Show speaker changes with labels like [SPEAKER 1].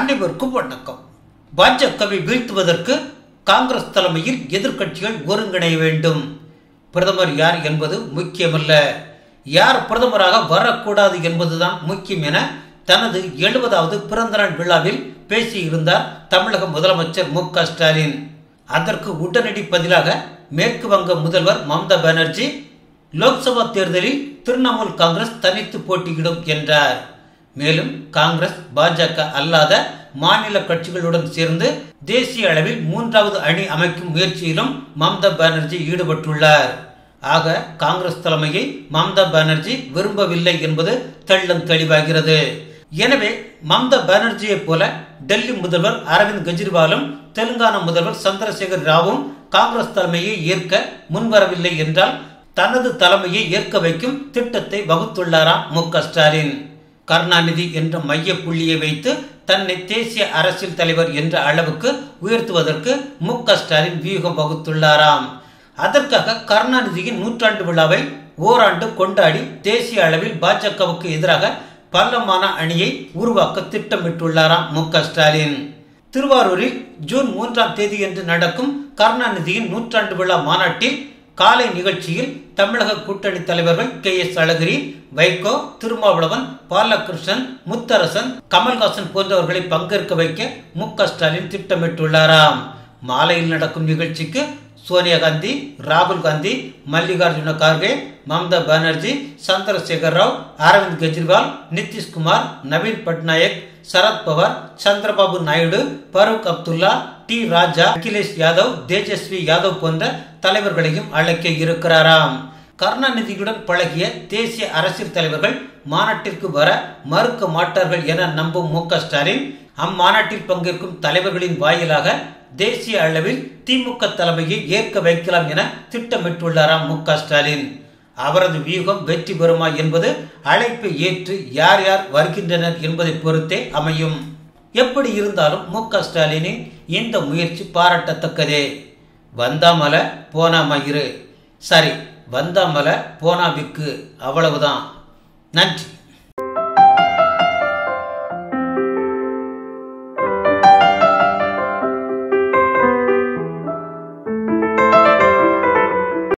[SPEAKER 1] அனைவருக்கும் வணக்கம் பாஜகவை வீழ்த்துவதற்கு காங்கிரஸ் தலைமையில் எதிர்க்கட்சிகள் ஒருங்கிணைய வேண்டும் பிரதமர் யார் என்பது முக்கியமல்ல யார் பிரதமராக வரக்கூடாது என்பதுதான் முக்கியம் என தனது எழுபதாவது பிறந்தநாள் விழாவில் பேசியிருந்தார் தமிழக முதலமைச்சர் மு க ஸ்டாலின் அதற்கு உடனடி பதிலாக மேற்கு வங்க முதல்வர் மம்தா பானர்ஜி லோக்சபா தேர்தலில் திரிணாமுல் காங்கிரஸ் தனித்து போட்டியிடும் என்றார் மேலும் காங்கிரஸ் பாஜக அல்லாத மாநில கட்சிகளுடன் சேர்ந்து தேசிய அளவில் மூன்றாவது அணி அமைக்கும் முயற்சியிலும் மம்தா பானர்ஜி ஈடுபட்டுள்ளார் ஆக காங்கிரஸ் தலைமையை மம்தா பானர்ஜி விரும்பவில்லை என்பது தெள்ளம் தெளிவாகிறது எனவே மம்தா பானர்ஜியைப் போல டெல்லி முதல்வர் அரவிந்த் கெஜ்ரிவாலும் தெலுங்கானா முதல்வர் சந்திரசேகர் ராவும் காங்கிரஸ் தலைமையை ஏற்க முன்வரவில்லை என்றால் தனது தலைமையை ஏற்க வைக்கும் திட்டத்தை வகுத்துள்ளாராம் மு க ஸ்டாலின் கருணாநிதி என்ற மைய புள்ளியை வைத்து தன்னை தேசிய அரசியல் தலைவர் என்ற அளவுக்கு உயர்த்துவதற்கு மு க ஸ்டாலின் வியூகம் வகுத்துள்ளாராம் அதற்காக கருணாநிதியின் நூற்றாண்டு விழாவை ஓராண்டு கொண்டாடி தேசிய அளவில் பாஜகவுக்கு எதிராக பள்ளமான அணியை உருவாக்க திட்டமிட்டுள்ளாராம் மு க ஸ்டாலின் திருவாரூரில் ஜூன் மூன்றாம் தேதியன்று நடக்கும் கருணாநிதியின் நூற்றாண்டு விழா மாநாட்டில் காலை நிகழ்ச்சியில் தமிழக கூட்டணி தலைவர்கள் கே எஸ் அழகிரி வைகோ திருமாவளவன் பாலகிருஷ்ணன் முத்தரசன் கமல்ஹாசன் போன்றவர்களை பங்கேற்க வைக்க மு க ஸ்டாலின் திட்டமிட்டுள்ளாராம் மாலையில் நடக்கும் நிகழ்ச்சிக்கு சோனியா காந்தி ராகுல் காந்தி மல்லிகார்ஜுன கார்கே மம்தா பானர்ஜி சந்திரசேகர் ராவ் அரவிந்த் கெஜ்ரிவால் நிதிஷ்குமார் நவீன் பட்நாயக் சரத்பவார் சந்திரபாபு நாயுடு பரூக் அப்துல்லா டி ராஜா அகிலேஷ் யாதவ் தேஜஸ்வி யாதவ் போன்ற தலைவர்களையும் அழைக்க இருக்கிறாராம் கருணாநிதியுடன் பழகிய தேசிய அரசியல் தலைவர்கள் மாநாட்டிற்கு வர மறுக்க மாட்டார்கள் என நம்பும் மு க ஸ்டாலின் அம்மாநாட்டில் பங்கேற்கும் தலைவர்களின் வாயிலாக தேசிய அளவில் திமுக தலைமையை ஏற்க வைக்கலாம் என திட்டமிட்டுள்ளாராம் மு க ஸ்டாலின் அவரது வியூகம் வெற்றி பெறுமா என்பது அழைப்பை ஏற்று யார் யார் வருகின்றனர் என்பதை பொறுத்தே அமையும் எப்படி இருந்தாலும் மு க ஸ்டாலினின் இந்த முயற்சி பாராட்டத்தக்கதே வந்தாமல போனா மயிறு சரி வந்தாமல போனா விக்கு அவ்வளவுதான் நன்றி